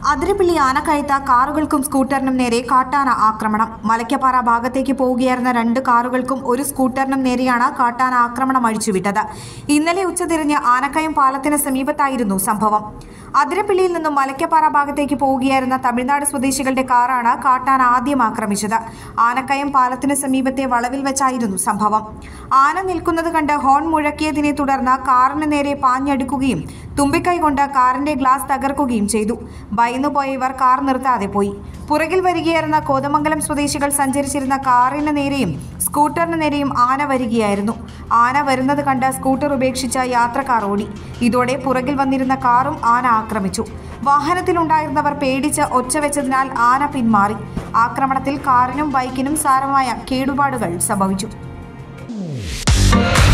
അതിരപ്പിള്ളി ആനക്കയത്ത കാറുകൾക്കും സ്കൂട്ടറിനും നേരെ കാട്ടാന ആക്രമണം മലയ്ക്കപ്പാറ ഭാഗത്തേക്ക് പോവുകയായിരുന്ന രണ്ട് കാറുകൾക്കും ഒരു സ്കൂട്ടറിനും നേരെയാണ് കാട്ടാന ആക്രമണം അഴിച്ചുവിട്ടത് ഇന്നലെ ഉച്ചതിരിഞ്ഞ് ആനക്കയം പാലത്തിന് സമീപത്തായിരുന്നു സംഭവം അതിരപ്പിള്ളിയിൽ നിന്നും മലയ്ക്കപ്പാറ ഭാഗത്തേക്ക് പോവുകയായിരുന്ന തമിഴ്നാട് സ്വദേശികളുടെ കാറാണ് കാട്ടാന ആദ്യം ആക്രമിച്ചത് ആനക്കയം പാലത്തിന് സമീപത്തെ വളവിൽ വെച്ചായിരുന്നു സംഭവം ആന നിൽക്കുന്നത് കണ്ട് ഹോൺ മുഴക്കിയതിനെ തുടർന്ന് കാറിന് നേരെ പാഞ്ഞടുക്കുകയും തുമ്പിക്കൈ കൊണ്ട് കാറിന്റെ ഗ്ലാസ് തകർക്കുകയും ചെയ്തു ഭയന്നുപോയ ഇവർ കാർ നിർത്താതെ പോയി പുറകിൽ വരികയായിരുന്ന കോതമംഗലം സ്വദേശികൾ സഞ്ചരിച്ചിരുന്ന കാറിന് നേരെയും സ്കൂട്ടറിന് നേരെയും ആന വരികയായിരുന്നു ആന വരുന്നത് കണ്ട് സ്കൂട്ടർ ഉപേക്ഷിച്ച യാത്രക്കാർ ഓടി ഇതോടെ പുറകിൽ വന്നിരുന്ന കാറും ആന ആക്രമിച്ചു വാഹനത്തിലുണ്ടായിരുന്നവർ പേടിച്ച് ഒച്ച വെച്ചതിനാൽ ആന പിന്മാറി ആക്രമണത്തിൽ കാറിനും ബൈക്കിനും സാരമായ കേടുപാടുകൾ സംഭവിച്ചു